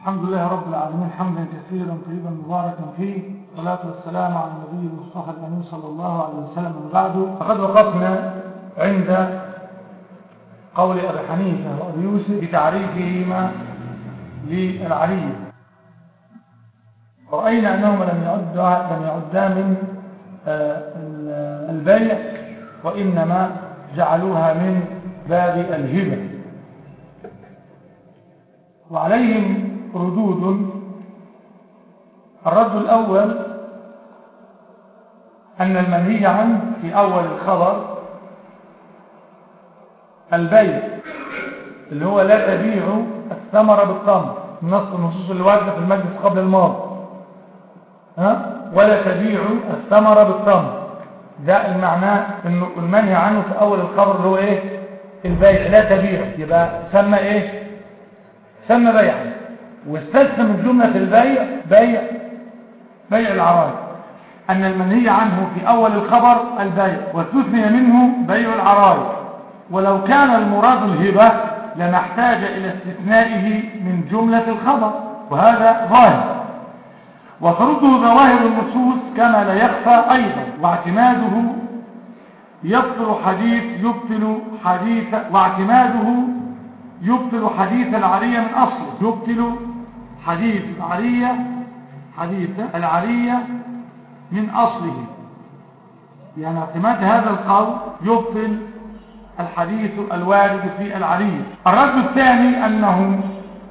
الحمد لله رب العالمين حمدا كثيرا طيبا مباركا فيه والصلاة والسلام على النبي المصطفى الأمين صلى الله عليه وسلم من بعده فقد وقفنا عند قول أبي حنيفة وأبي يوسف بتعريفهما للعلية رأينا أنهما لم يعدا لم يعدا من البيع وإنما جعلوها من باب الهبة وعليهم ردود الرد الأول أن المنهي عنه في أول الخبر البيع اللي هو لا تبيع الثمرة بالتمر نص النصوص اللي واردة في المجلس قبل الماضي ها ولا تبيع الثمرة بالتمر ده المعنى انه المنهي عنه في اول الخبر اللي هو ايه البيع لا تبيع يبقى سمى ايه سمى بيعا واستثنى من جملة البيع بيع بيع العرايس أن المنهي عنه في أول الخبر البيع واستثني منه بيع العرايس ولو كان المراد الهبة لما احتاج إلى استثنائه من جملة الخبر وهذا ظاهر وترده ظواهر النصوص كما لا يخفى أيضا واعتماده يبطل حديث يبطل حديث واعتماده يبطل حديث العرية من أصله يبطل حديث العرية حديث العرية من أصله يعني اعتماد هذا القول يبطل الحديث الوارد في العرية الرد الثاني أنه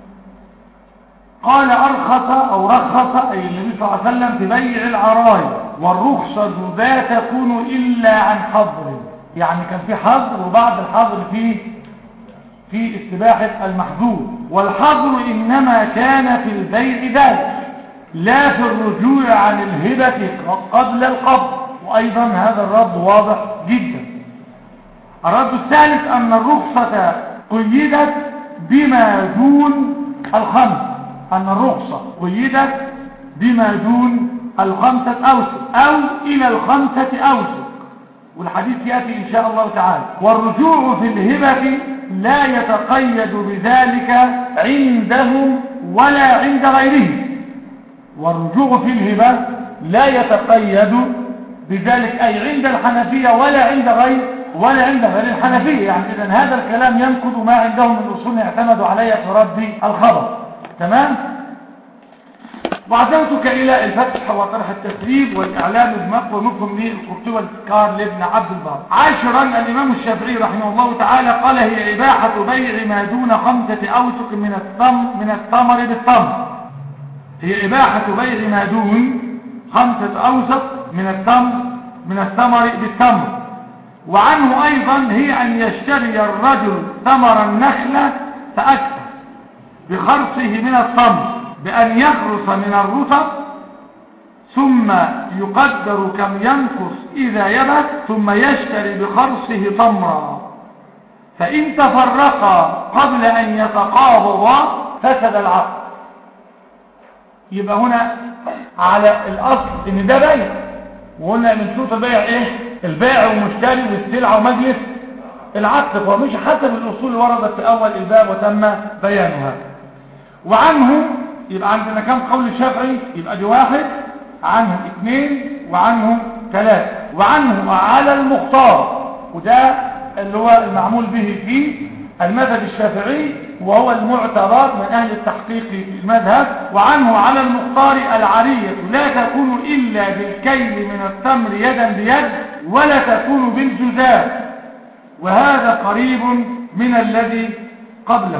قال أرخص أو رخص أي النبي صلى الله عليه وسلم في بيع العراية والرخصة لا تكون إلا عن حظر يعني كان في حظر وبعد الحظر فيه في استباحة المحظور والحظر إنما كان في البيع ذلك لا في الرجوع عن الهبة قبل القبض وأيضا هذا الرد واضح جدا الرد الثالث أن الرخصة قيدت بما دون الخمس أن الرخصة قيدت بما دون الخمسة أوسق أو إلى الخمسة أوسق والحديث يأتي إن شاء الله تعالى والرجوع في الهبة لا يتقيد بذلك عندهم ولا عند غيرهم والرجوع في الهبة لا يتقيد بذلك أي عند الحنفية ولا عند غير ولا عند غير الحنفية يعني إذن هذا الكلام ينقض ما عندهم من أصول اعتمدوا عليها في رد الخبر تمام وعزمتك إلى الفتح وطرح التسريب والإعلام بمقوى مفهم للقرطبة والإذكار لابن عبد البر عاشرا الإمام الشافعي رحمه الله تعالى قال هي إباحة بيع ما دون خمسة أوسق من الثم من الثمر بالثمر هي إباحة بيع ما دون خمسة أوسق من الثمر من الثمر بالثمر وعنه أيضا هي أن يشتري الرجل ثمر النخلة فأكثر بخرصه من الثمر بأن يخرص من الرطب ثم يقدر كم ينقص إذا يبت ثم يشتري بخرصه تمرا فإن تفرقا قبل أن يتقابضا فسد العقد يبقى هنا على الأصل إن ده بيع وقلنا من شروط البيع إيه البائع والمشتري والسلعة ومجلس العقد فهو مش حسب الأصول اللي وردت في أول الباب وتم بيانها وعنه يبقى عندنا كم قول الشافعي يبقى دي واحد عنه اثنين وعنه ثلاثة وعنه على المختار وده اللي هو المعمول به في المذهب الشافعي وهو المعتبر من أهل التحقيق في المذهب وعنه على المختار العرية لا تكون إلا بالكيل من التمر يدا بيد ولا تكون بالجزاء وهذا قريب من الذي قبله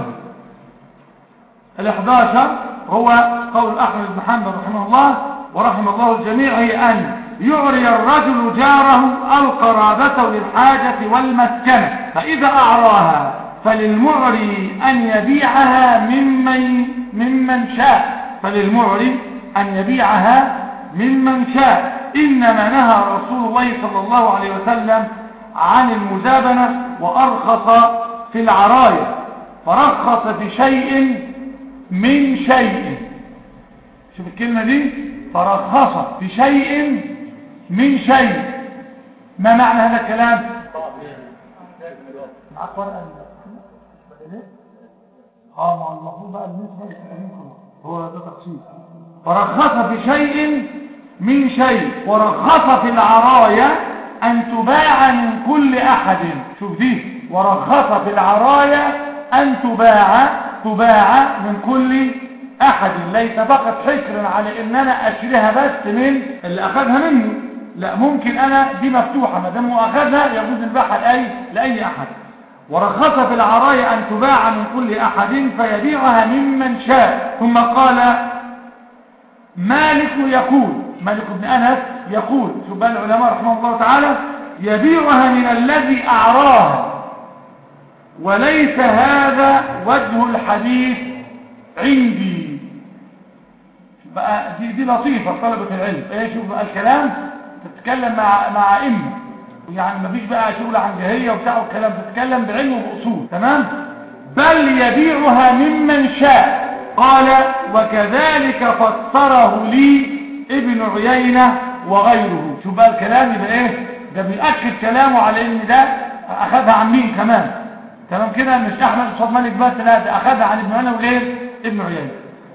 الإحداشر هو قول أحمد بن حنبل رحمه الله ورحم الله الجميع هي أن يعري الرجل جاره أو قرابته للحاجة والمسكنة فإذا أعراها فللمعري أن يبيعها ممن, ممن شاء فللمعري أن يبيعها ممن شاء إنما نهى رسول الله صلى الله عليه وسلم عن المزابنة وأرخص في العراية فرخص في شيء من شيء شوف الكلمة دي فرخص في شيء من شيء ما معنى هذا الكلام معك ورقة اه ما المفروض بقى النسبة للتأمين كله هو شيء فرخص في شيء من شيء ورخص في العرايا أن تباع من كل أحد شوف دي ورخص في العرايا أن تباع تباع من كل أحد ليس فقط حكرا على إن أنا أشتريها بس من اللي أخذها مني لا ممكن أنا دي مفتوحة ما دام هو أخذها يجوز البيعها لأي لأي أحد ورخص في العرايا أن تباع من كل أحد فيبيعها ممن شاء ثم قال مالك يقول مالك بن أنس يقول شوف بقى العلماء رحمه الله تعالى يبيعها من الذي أعراها وليس هذا وجه الحديث عندي بقى دي, دي لطيفة طلبة العلم ايه شوف بقى الكلام تتكلم مع مع ائمه يعني مفيش بقى شغل عن جهية وبتاع والكلام تتكلم بعلم وبأصول تمام بل يبيعها ممن شاء قال وكذلك فسره لي ابن عيينة وغيره شوف بقى الكلام يبقى ايه ده بيأكد كلامه على ان ده اخذها عن مين كمان تمام كده مش احمد صوت مالك بس لا ده اخذها عن ابن عيينة وغير ابن عيينة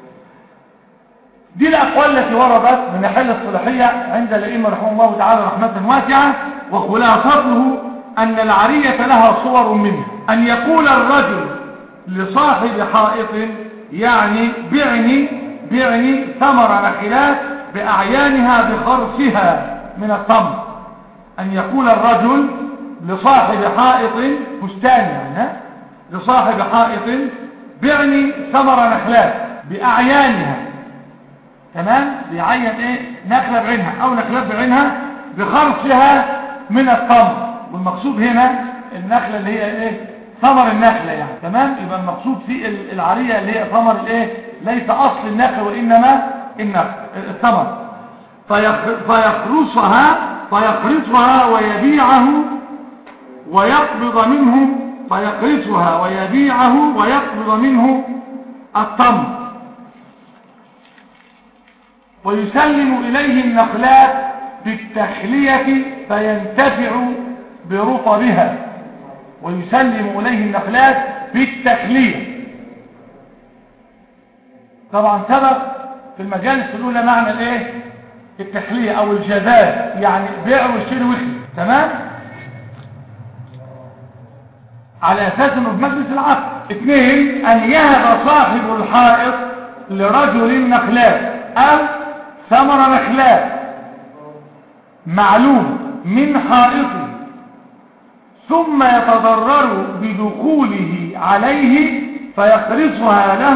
دي الأقوال التي وردت من حل الصلاحية عند الأئمة رحمه الله تعالى رحمة واسعة وخلاصته أن العرية لها صور منها أن يقول الرجل لصاحب حائط يعني بعني بعني ثمر نخلات بأعيانها بخرسها من التمر أن يقول الرجل لصاحب حائط بستان يعني لصاحب حائط بعني ثمر نخلات بأعيانها تمام بيعين ايه نخلة بعينها او نخلات بعينها بخرصها من التمر والمقصود هنا النخلة اللي هي ايه ثمر النخلة يعني تمام يبقى المقصود في العرية اللي هي ثمر الايه ليس اصل النخلة وانما النخل الثمر فيخرصها فيخرصها ويبيعه ويقبض منه فيخرصها ويبيعه ويقبض منه التمر ويسلم إليه النخلات بالتخلية فينتفع برطبها ويسلم إليه النخلات بالتخلية طبعا سبق في المجالس الأولى معنى الايه التخلية أو الجزاء يعني بيع واشتري وخلي تمام على أساس أنه في مجلس العقد اثنين أن يهب صاحب الحائط لرجل نخلات أو ثمر نخلات معلوم من حائطه ثم يتضرر بدخوله عليه فيقرصها له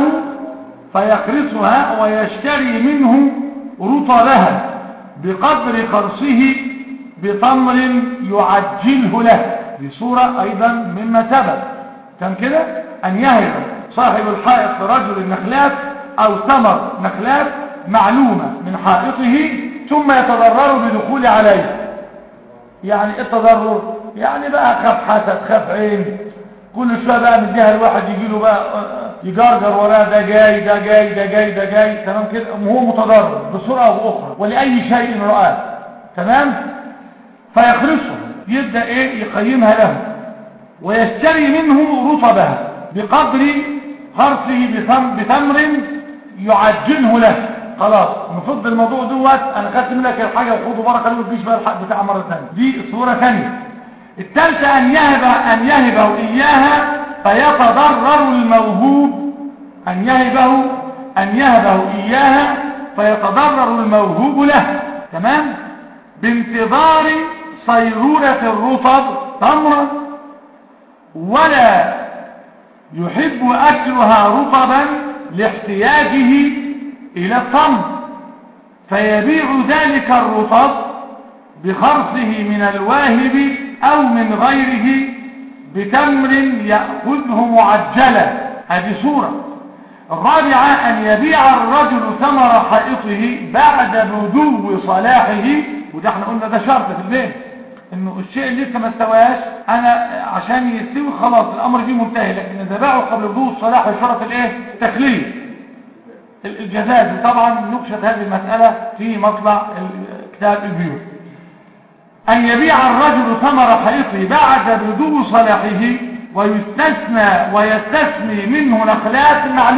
فيقرصها ويشتري منه رطلها بقدر قرصه بتمر يعجله له بصورة أيضا مما سبق كان كده أن يهب صاحب الحائط لرجل النخلات أو ثمر نخلات معلومة من حائطه ثم يتضرر بدخول عليه يعني التضرر يعني بقى خاف حسد خاف عين كل شويه بقى من جهه الواحد يجي له بقى يجرجر وراه ده جاي ده جاي ده جاي ده جاي تمام كده وهو متضرر بصوره او اخرى ولاي شيء رآه تمام فيخرصه يبدا ايه يقيمها له ويشتري منه رطبها بقدر خرصه بتمر يعجنه له خلاص نفض الموضوع دوت انا خدت منك الحاجه وخدوا بركه لو تجيش بقى الحق بتاع مره ثانيه دي صوره ثانيه الثالثه ان يهب ان يهبه اياها فيتضرر الموهوب ان يهبه ان يهبه اياها فيتضرر الموهوب له تمام بانتظار صيرورة الرطب تمرا ولا يحب أكلها رطبا لاحتياجه إلى التمر فيبيع ذلك الرطب بخرصه من الواهب أو من غيره بتمر يأخذه معجلا هذه صورة الرابعة أن يبيع الرجل ثمر حائطه بعد بدو صلاحه وده احنا قلنا ده شرط في البيت انه الشيء اللي لسه ما استواش انا عشان يستوي خلاص الامر فيه منتهي لكن اذا باعه قبل بدو الصلاح يشرط الايه التخليل الجزاز طبعا نكشت هذه المسألة في مطلع كتاب البيوت أن يبيع الرجل ثمر حيطه بعد بدو صلاحه ويستثنى ويستثني منه نخلات معلومة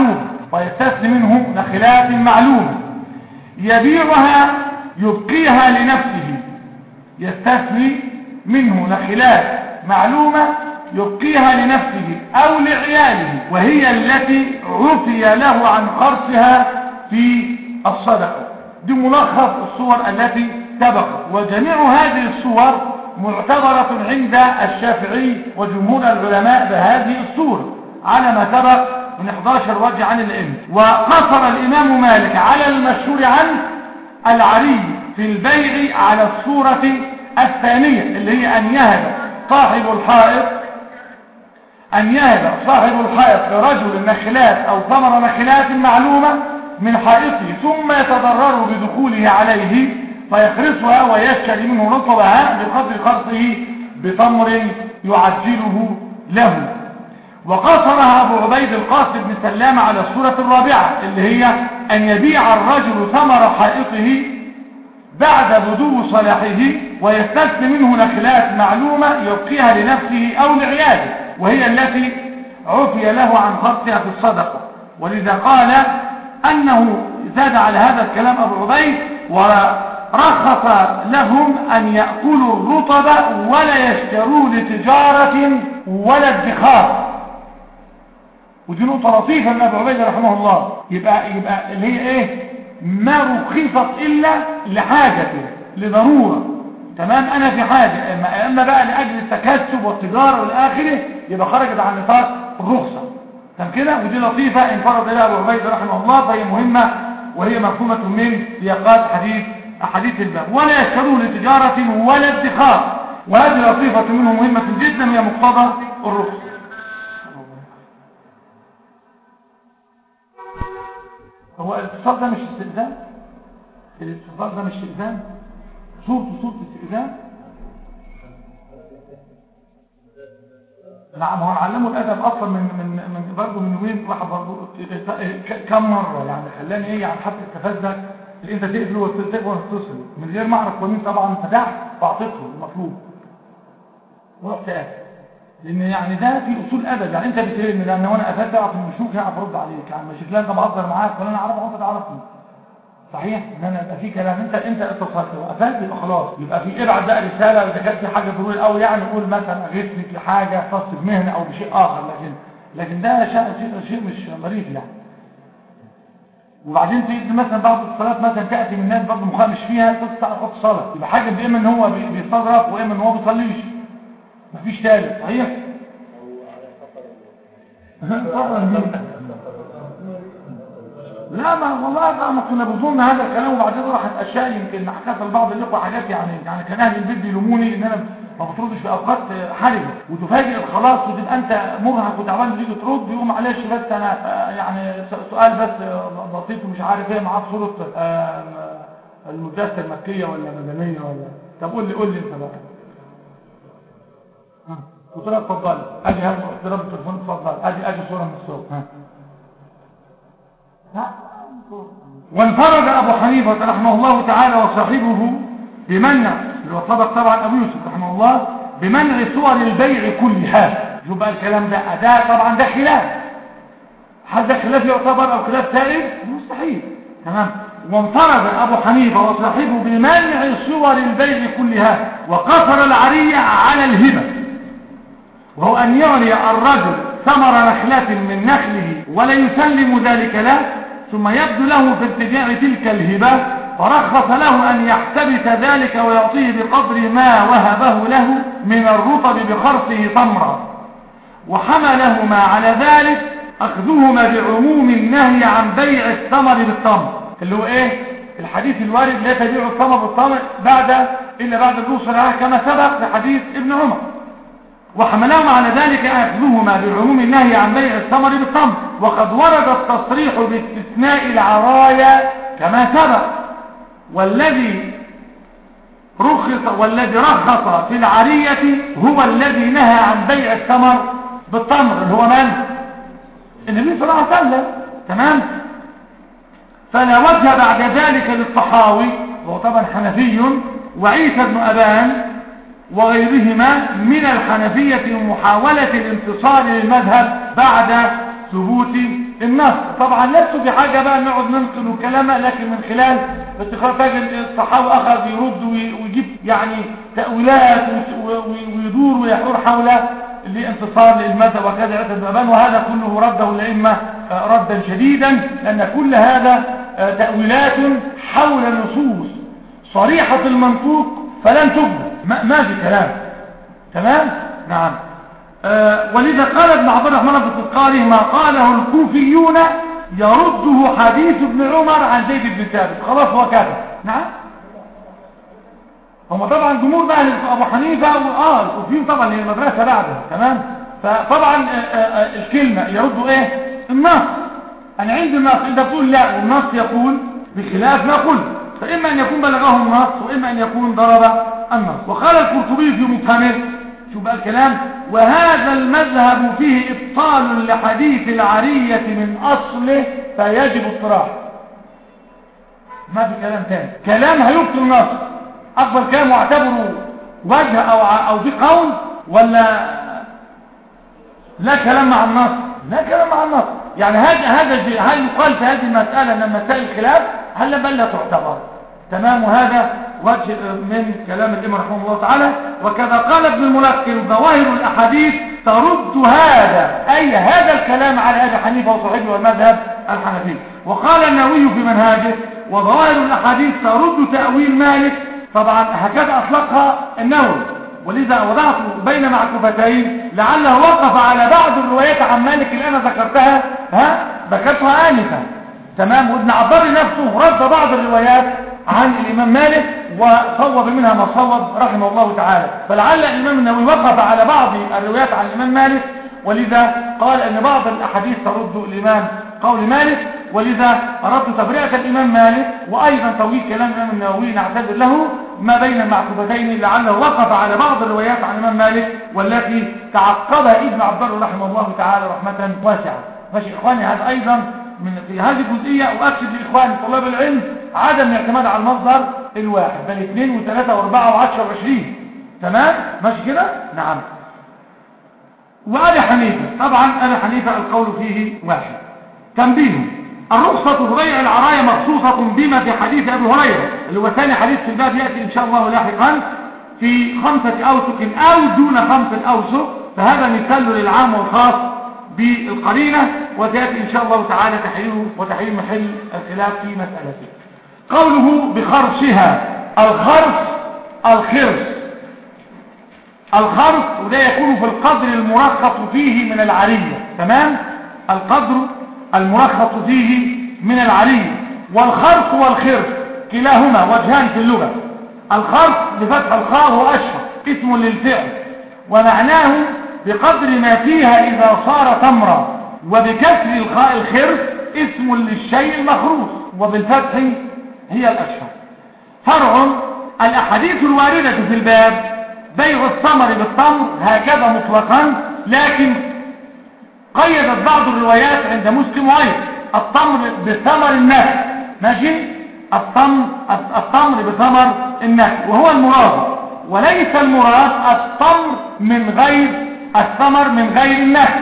ويستثني منه نخلات معلومة يبيعها يبقيها لنفسه يستثني منه نخلات معلومة يبقيها لنفسه أو لعياله وهي التي عفي له عن خرصها في الصدقة دي ملخص الصور التي سبقت وجميع هذه الصور معتبرة عند الشافعي وجمهور العلماء بهذه الصورة على ما سبق من 11 وجه عن الائمه وقصر الإمام مالك على المشهور عنه العري في البيع على الصورة الثانية اللي هي أن يهب صاحب الحائط أن يهب صاحب الحائط لرجل نخلات أو ثمر نخلات معلومة من حائطه ثم يتضرر بدخوله عليه فيخرصها ويشتري منه رطبها بقدر خرصه بتمر يعجله له وقصرها أبو عبيد القاسم بن سلام على الصورة الرابعة اللي هي أن يبيع الرجل ثمر حائطه بعد بدو صلاحه ويستثني منه نخلات معلومة يبقيها لنفسه أو لعياده وهي التي عفي له عن خرصها في الصدقة ولذا قال أنه زاد على هذا الكلام أبو عبيد ورخص لهم أن يأكلوا الرطب ولا يشتروا لتجارة ولا ادخار ودي نقطة لطيفة من أبو عبيدة رحمه الله يبقى, يبقى اللي هي إيه ما رخصت إلا لحاجة لضرورة تمام أنا في حاجة أما, أما بقى لأجل التكسب والتجارة والآخرة يبقى خرجت عن نطاق الرخصة تمام كده ودي لطيفة انفرد لها أبو عبيدة رحمه الله فهي مهمة وهي مفهومة من سياقات حديث أحاديث الباب ولا يشتروا لتجارة ولا ادخار وهذه لطيفة منه مهمة جدا هي مقتضى الرخصة هو الاتصال ده مش استئذان الاتصال ده مش استئذان صورته صورة استئذان نعم هو علمه الادب اصلا من من من برضه من يومين واحد برضه كم مره يعني خلاني ايه يعني حتى استفزك انت تقفل وتقفل وتتصل من غير ما اعرف قوانين طبعا فتحت فاعطيته المطلوب ورحت قافل لان يعني ده في اصول ادب يعني انت بتقول لان وانا قفلت اعرف ان مشوك هعرف ارد عليك يعني مش لا انت بهزر معاك ولا انا اعرف انت تعرفني صحيح ان انا يبقى في كلام انت انت اتصلت وقفلت يبقى خلاص يبقى في ابعت بقى رساله اذا كانت في حاجه ضروري قوي يعني قول مثلا اغثني في حاجه خاص بمهنه او بشيء اخر لكن لكن ده شيء شيء مش ظريف يعني وبعدين تيجي مثلا بعض الصلاه مثلا تاتي من الناس برضه مخها مش فيها تقطع خط صلاه يبقى حاجه باما ان هو بيستظرف واما ان هو ما بيصليش مفيش ثالث صحيح لا ما والله ما كنا بنظن هذا الكلام وبعدين راحت اشياء يمكن حكت لبعض الاخوه حاجات يعني يعني كان اهل البيت بيلوموني ان انا ما بتردش في اوقات حرجه وتفاجئ خلاص وتبقى انت مرهق وتعبان تيجي ترد يقوم معلش بس انا يعني سؤال بس بسيط ومش عارف ايه معاه صوره المدرسه المكيه ولا مدنيه ولا طب قول لي قول لي انت بقى قلت لها اتفضلي ادي هذا احترام التليفون اتفضل ادي ادي صوره من الصور ها وانفرد ابو حنيفه رحمه الله تعالى وصاحبه بمنع اللي هو سبق طبعا ابو يوسف رحمه الله بمنع صور البيع كلها شوف بقى الكلام ده ده طبعا ده خلاف هل ده خلاف يعتبر او خلاف سائد مستحيل تمام وانفرد ابو حنيفه وصاحبه بمنع صور البيع كلها وقصر العريه على الهبه وهو أن يعري الرجل ثمر نخلة من نخله ولا يسلم ذلك له ثم يبدو له في ارتجاع تلك الهبة فرخص له أن يحتبس ذلك ويعطيه بقدر ما وهبه له من الرطب بخرصه تمرا وحملهما على ذلك أخذهما بعموم النهي عن بيع الثمر بالتمر اللي هو ايه الحديث الوارد لا تبيع الثمر بالتمر بعد إلا بعد الرسل كما سبق في حديث ابن عمر وحملهم على ذلك أخذهما بعموم النهي عن بيع الثمر بالتمر وقد ورد التصريح باستثناء العرايا كما سبق والذي رخص والذي رخص في العرية هو الذي نهى عن بيع الثمر بالتمر اللي هو من النبي صلى الله عليه وسلم تمام فلا وجه بعد ذلك للطحاوي وهو طبعا حنفي وعيسى بن أبان وغيرهما من الحنفية ومحاولة الانتصار للمذهب بعد ثبوت النص طبعا لست في حاجة بقى نقعد ننقل كلامه لكن من خلال استخراج تجد الصحابة أخذ يرد ويجيب يعني تأويلات ويدور ويحور حول لانتصار للمذهب وكذا عتب بابان وهذا كله رده الأئمة ردا شديدا لأن كل هذا تأويلات حول نصوص صريحة المنطوق فلن تقبل ما, ما في كلام تمام نعم آه ولذا قال ابن عبد الرحمن في تذكاره ما قاله الكوفيون يرده حديث ابن عمر عن زيد بن ثابت خلاص هو كذا نعم هم طبعا جمهور بقى ابو حنيفه اه الكوفيون طبعا هي المدرسه بعده تمام فطبعا آه آه الكلمه يردوا ايه النص انا عندي النص انت بتقول لا والنص يقول بخلاف ما قلت فاما ان يكون بلغه النص واما ان يكون ضرب النص وقال القرطبي في مفهمه شو بقى الكلام وهذا المذهب فيه ابطال لحديث العرية من اصله فيجب الصراحة ما في كلام تاني كلام هيبطل النص اكبر كلام واعتبره وجه او او في قول ولا لا كلام مع النص لا كلام مع النص يعني هذا هذا هل يقال في هذه المسألة ان مسائل الخلاف هل بل لا تعتبر تمام هذا وجه من كلام الإمام رحمه الله تعالى وكذا قال ابن الملقن ظواهر الأحاديث ترد هذا أي هذا الكلام على أبي حنيفة وصحيبه والمذهب الحنفي وقال النووي في منهاجه وظواهر الأحاديث ترد تأويل مالك طبعا هكذا أطلقها النووي ولذا وضعت بين معكوفتين لعله وقف على بعض الروايات عن مالك اللي أنا ذكرتها ها ذكرتها آنفا تمام وابن عبار نفسه رد بعض الروايات عن الإمام مالك وصوب منها ما صوب رحمه الله تعالى فلعل الإمام النووي وقف على بعض الروايات عن الإمام مالك ولذا قال أن بعض الأحاديث ترد الإمام قول مالك ولذا أردت تبرئة الإمام مالك وأيضا طويل كلام الإمام النووي نعتذر له ما بين المعكوفتين لعله وقف على بعض الروايات عن الإمام مالك والتي تعقبها ابن عبد الله رحمه الله تعالى رحمة واسعة ماشي إخواني هذا أيضا من في هذه الجزئية أؤكد لإخواني طلاب العلم عدم الاعتماد على المصدر الواحد بل اثنين وثلاثة واربعة وعشرة وعشرين تمام ماشي كده نعم وأبي حنيفة طبعا أبي حنيفة القول فيه واحد تنبيه الرخصة في بيع العراية مخصوصة بما في حديث أبي هريرة اللي هو ثاني حديث في الباب يأتي إن شاء الله لاحقا في خمسة أوسق أو دون خمسة أوسق فهذا مثال للعام والخاص بالقرينة وتأتي إن شاء الله تعالى تحريره وتحرير محل الخلاف في مسألته قوله بخرصها الخرص الخرص الخرص وده يكون في القدر المرخص فيه من العرية تمام القدر المرخص فيه من العرية والخرص والخرص كلاهما وجهان في اللغة الخرص بفتح الخاء هو أشهر اسم للفعل ومعناه بقدر ما فيها إذا صار تمرا وبكسر الخاء الخرص اسم للشيء المخروص وبالفتح هي الأشهر فرع الأحاديث الواردة في الباب بيع الثمر بالتمر هكذا مطلقا لكن قيدت بعض الروايات عند مسلم وغيره التمر بثمر النخل ماشي التمر التمر بثمر النخل وهو المراد وليس المراد التمر من غير الثمر من غير النخل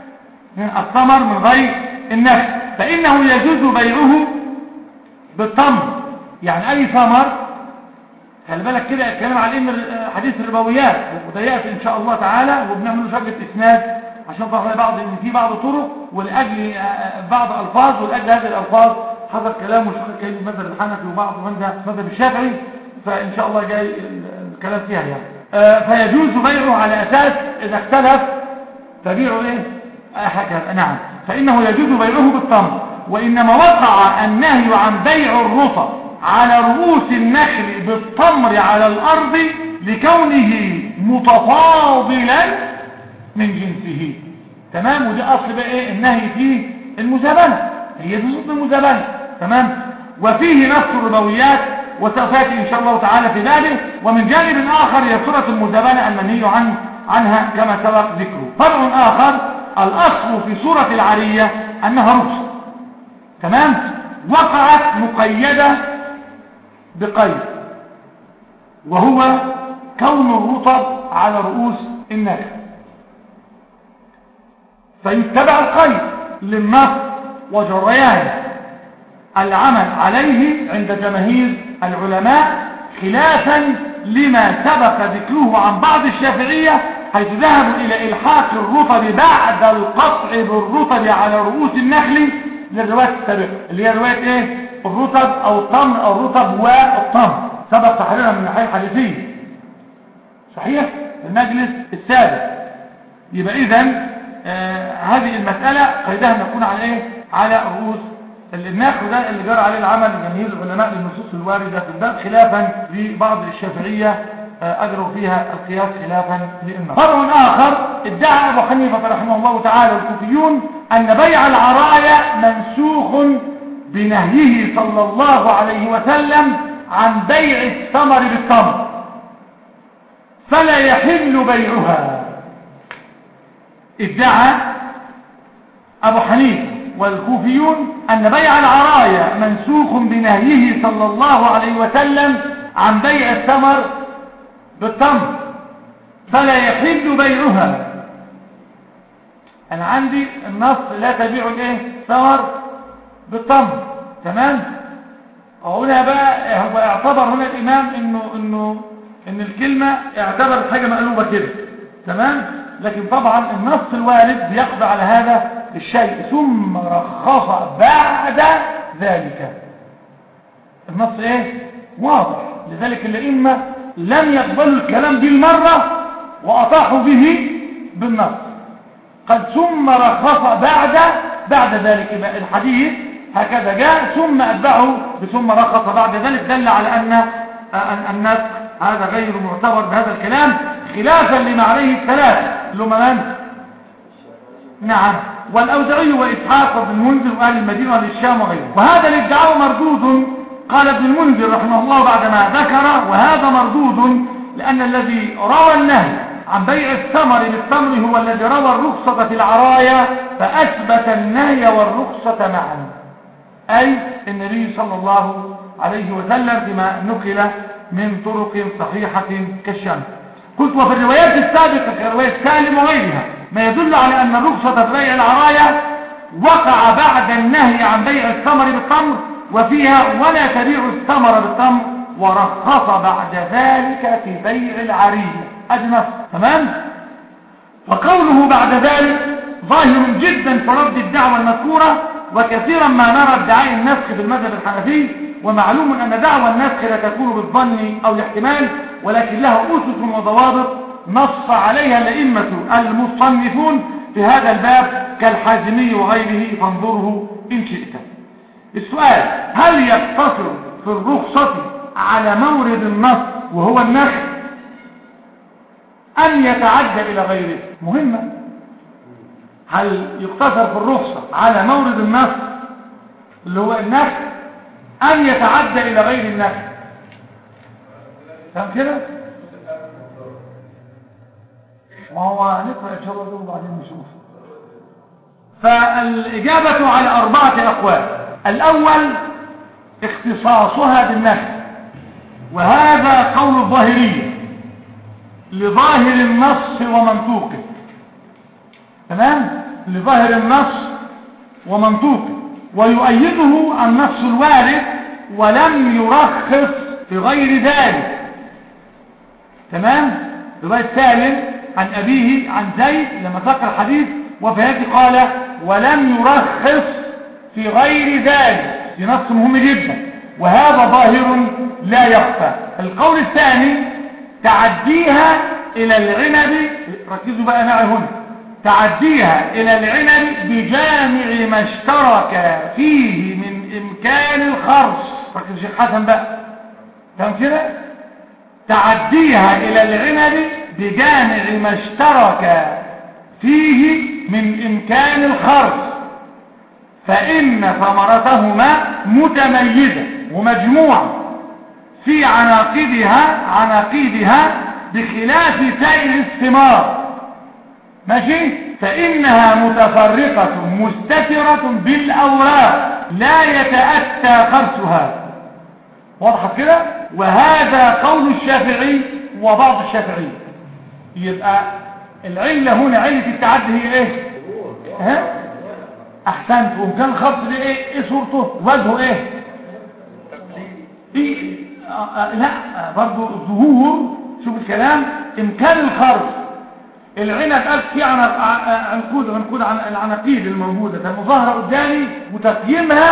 الثمر من غير النخل فإنه يجوز بيعه بالتمر يعني أي ثمر خلي بالك كده الكلام على ان حديث الربويات وده ياتي ان شاء الله تعالى وبنعمل له شبكه اسناد عشان طبعا بعض ان في بعض طرق ولاجل بعض الفاظ ولاجل هذه الالفاظ حصل كلام وشيخ كلمه المذهب الحنفي وبعض من المذهب الشافعي فان شاء الله جاي الكلام فيها يعني آه فيجوز بيعه على اساس اذا اختلف فبيعه ايه هكذا نعم فانه يجوز بيعه بالتمر وانما وقع النهي عن بيع الرطب على رؤوس النخل بالتمر على الارض لكونه متفاضلا من جنسه تمام ودي اصل بقى ايه النهي فيه المزابنه هي دي ضد المزابنه تمام وفيه نفس الربويات وسوفاتي ان شاء الله تعالى في ذلك ومن جانب اخر هي سوره المزابنه المنهي عن عنها كما سبق ذكره فرع اخر الاصل في سوره العريه انها رخصه تمام وقعت مقيده بقيد وهو كون الرطب على رؤوس النخل فيتبع القيد للنص وجريان العمل عليه عند جماهير العلماء خلافا لما سبق ذكره عن بعض الشافعية حيث ذهبوا إلى إلحاق الرطب بعد القطع بالرطب على رؤوس النخل للرواية السابقة اللي هي رواية ايه الرطب او الطمر او الرطب والطمر سبق تحريرها من الناحية الحديثية صحيح المجلس السابق يبقى اذا آه هذه المسألة قيدها نكون على ايه على رؤوس النخل ده اللي جرى عليه العمل جماهير العلماء للنصوص الواردة في الباب خلافا لبعض الشافعية أجروا فيها القياس خلافا للنص فرع آخر ادعى أبو حنيفة رحمه الله تعالى الكوفيون أن بيع العرايا منسوخ بنهيه صلى الله عليه وسلم عن بيع الثمر بالتمر فلا يحل بيعها ادعى أبو حنيفة والكوفيون أن بيع العرايا منسوخ بنهيه صلى الله عليه وسلم عن بيع الثمر بالتمر فلا يحل بيعها انا عندي النص لا تبيع الايه ثمر بالتمر تمام هنا بقى هو اعتبر هنا الامام انه انه ان الكلمه اعتبر الحاجه مقلوبه كده تمام لكن طبعا النص الوارد بيقضي على هذا الشيء ثم رخص بعد ذلك النص ايه واضح لذلك الائمه لم يقبلوا الكلام بالمرة وأطاحوا به بالنص قد ثم رخص بعد بعد ذلك يبقى الحديث هكذا جاء ثم أتبعه بثم رخص بعد ذلك دل على أن النسخ هذا غير معتبر بهذا الكلام خلافا لما عليه الثلاثة لما من؟ نعم والأوزعي وإسحاق وابن المنذر وأهل المدينة والشام وغيره وهذا الادعاء مردود قال ابن المنذر رحمه الله بعدما ذكر وهذا مردود لأن الذي روى النهي عن بيع الثمر بالتمر هو الذي روى الرخصة في العرايا فأثبت النهي والرخصة معا أي النبي صلى الله عليه وسلم بما نقل من طرق صحيحة كالشمس قلت وفي الروايات السابقة كرواية سالم وغيرها ما يدل على أن الرخصة في بيع العرايا وقع بعد النهي عن بيع الثمر بالتمر وفيها ولا تبيع الثمر بالتمر ورخص بعد ذلك في بيع العرية ادي نص تمام وقوله بعد ذلك ظاهر جدا في رد الدعوة المذكورة وكثيرا ما نرى ادعاء النسخ بالمذهب الحنفي ومعلوم أن دعوى النسخ لا تكون بالظن أو الاحتمال ولكن لها أسس وضوابط نص عليها الأئمة المصنفون في هذا الباب كالحازمي وغيره فانظره إن شئت السؤال هل يقتصر في الرخصة على مورد النص وهو النخل أم يتعدى إلى غيره مهمة هل يقتصر في الرخصة على مورد النص اللي هو النخل أم يتعدى إلى غير النخل فهم كده ما هو نقرأ إن شاء الله دول بعدين نشوف فالإجابة على أربعة أقوال الأول اختصاصها بالنفس وهذا قول الظاهرية لظاهر النص ومنطوقه تمام لظاهر النص ومنطوقه ويؤيده النص الوارد ولم يرخص في غير ذلك تمام رواية سالم عن أبيه عن زيد لما ذكر الحديث وفي قال ولم يرخص في غير ذلك في نص مهم جدا وهذا ظاهر لا يخفى القول الثاني تعديها إلى العنب ركزوا بقى معي هنا تعديها إلى العنب بجامع ما اشترك فيه من إمكان الخرص ركز الشيخ حسن بقى فهم كده تعديها إلى العنب بجامع ما اشترك فيه من إمكان الخرص فإن ثمرتهما متميزة ومجموعة في عناقيدها عناقيدها بخلاف سائر الثمار ماشي فإنها متفرقة مستترة بالأوراق لا يتأتى خرسها واضحة كده وهذا قول الشافعي وبعض الشافعي يبقى العلة هنا علة التعدي هي ايه ها احسنت وان كان الخط ده ايه ايه صورته وجهه ايه إيه؟ آه آه لا آه برضو ظهور شوف الكلام امكان الخرج العنب قال في عنق- ع- عنقود عنقود عن العناقيد الموجوده ده مظاهره قدامي وتقييمها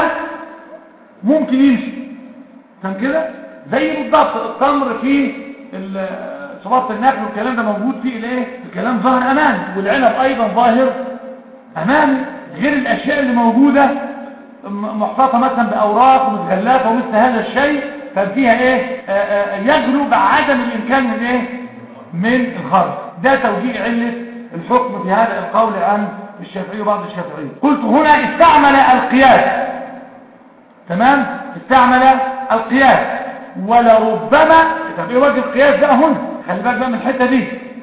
ممكن يمشي كان كده زي بالضبط التمر في ال- صبابه النخل والكلام ده موجود فيه الايه الكلام ظاهر امامي والعنب ايضا ظاهر امامي غير الاشياء اللي موجوده م- محتاطه مثلا باوراق ومتغلفه ومثل هذا الشيء كان فيها ايه آه، آه، يجلب عدم الامكان من ايه من الخرج ده توجيه عله الحكم في هذا القول عن الشافعي وبعض الشافعيه قلت هنا استعمل القياس تمام استعمل القياس ولربما طب ايه وجه القياس بقى هنا خلي بالك بقى من الحته دي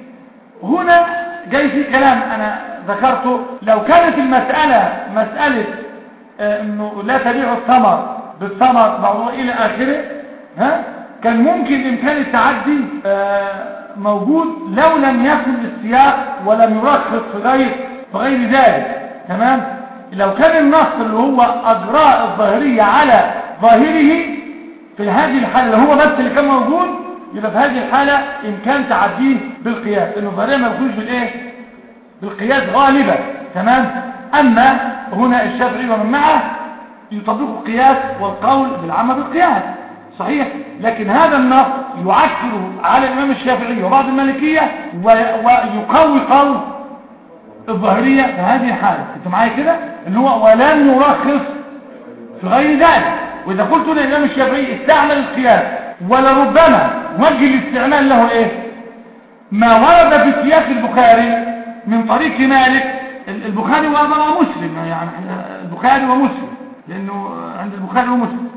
هنا جاي في كلام انا ذكرته لو كانت المساله مساله آه، انه لا تبيع الثمر بالثمر موضوع الى اخره ها كان ممكن امكان التعدي آه، موجود لو لم يكن السياق ولم يرخص في غير في غير ذلك تمام لو كان النص اللي هو اجراء الظاهريه على ظاهره في هذه الحاله اللي هو بس اللي كان موجود يبقى في هذه الحاله امكان تعديه بالقياس انه الظاهريه ما يخرجش بالايه بالقياس غالبا تمام اما هنا الشافعي ومن معه يطبق القياس والقول بالعامه بالقياس صحيح لكن هذا النص يعكر على الامام الشافعي وبعض المالكيه و- ويقوي قول الظاهريه في هذه الحاله انت معايا كده اللي هو ولن يرخص في غير ذلك واذا قلت للامام الشافعي استعمل القياس ولربما وجه الاستعمال له ايه ما ورد في سياق البخاري من طريق مالك ال- البخاري وهذا مسلم يعني البخاري ومسلم لانه عند البخاري ومسلم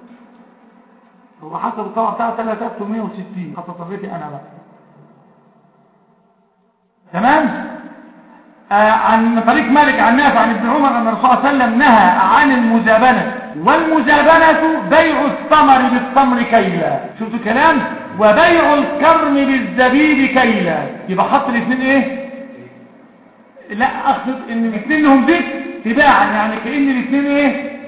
هو حسب الطبع بتاعه 3860 حسب طبيعتي انا بقى تمام آه عن طريق مالك عن نافع عن ابن عمر ان الرسول صلى الله عليه وسلم نهى عن المزابنه والمزابنه بيع الثمر بالتمر كيلا شفتوا الكلام وبيع الكرم بالزبيب كيلا يبقى حط الاثنين ايه لا اقصد ان الاثنين لهم ذكر تباعا يعني كان الاثنين ايه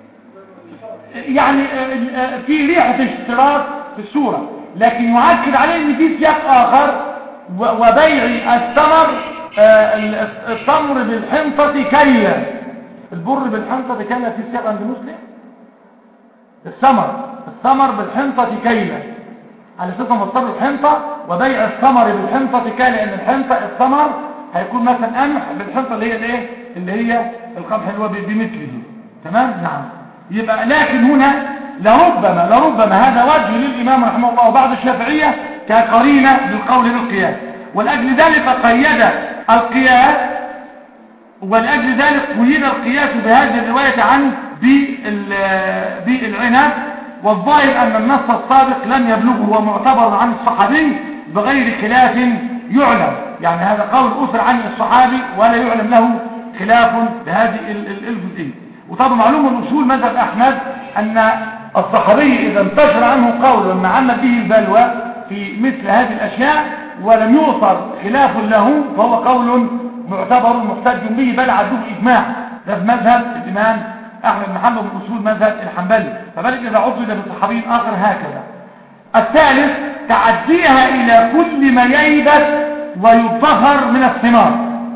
يعني آه، آه، في ريحه اشتراك في الصوره لكن يؤكد عليه ان في سياق اخر و- وبيع الثمر آه، ال- التمر بالحنطه كيلا البر بالحنطه كيلا في سياق عند مسلم الثمر الثمر بالحنطه كيلا على اساس مصدر الحنطه وبيع الثمر بالحنطه كيلا لان الحنطه الثمر هيكون مثلا قمح بالحنطه اللي هي الايه اللي هي القمح اللي هو ب- بمثله تمام نعم يبقى لكن هنا لربما لربما هذا وجه للامام رحمه الله وبعض الشافعيه كقرينه للقول بالقياس ولاجل ذلك قيد القياس ولأجل ذلك قيد القياس بهذه الرواية عن بال- بالعنب والظاهر أن النص السابق لم يبلغه ومعتبر عن الصحابي بغير خلاف يعلم يعني هذا قول أثر عن الصحابي ولا يعلم له خلاف بهذه ال- ال- الجزئية وطبعا معلوم من أصول مذهب أحمد أن الصحابي إذا انتشر عنه قول وما عمل به البلوى في مثل هذه الأشياء ولم يؤثر خلاف له فهو قول معتبر محتج به بل عده إجماع ده في مذهب الإمام أحمد بن حنبل من أصول مذهب الحنبلي فبالك إذا عبد بصحابي آخر هكذا الثالث تعديها إلى كل ما ييبس ويدخر من الثمار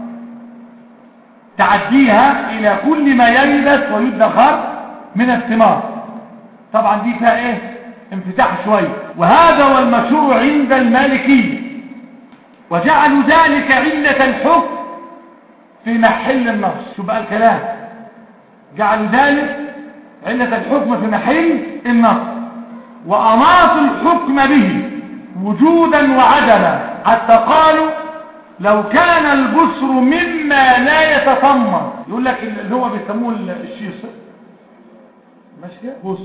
تعديها إلى كل ما ييبس ويدخر من الثمار طبعا دي فيها ايه انفتاح شوية وهذا هو المشهور عند المالكية وجعلوا ذلك علة الحكم في محل النص شو بقى الكلام جعلوا ذلك علة الحكم في محل النص وأماطوا الحكم به وجودا وعدما حتى قالوا لو كان البصر مما لا يتطمر يقول لك اللي هو بيسموه الشيص ماشي كده بص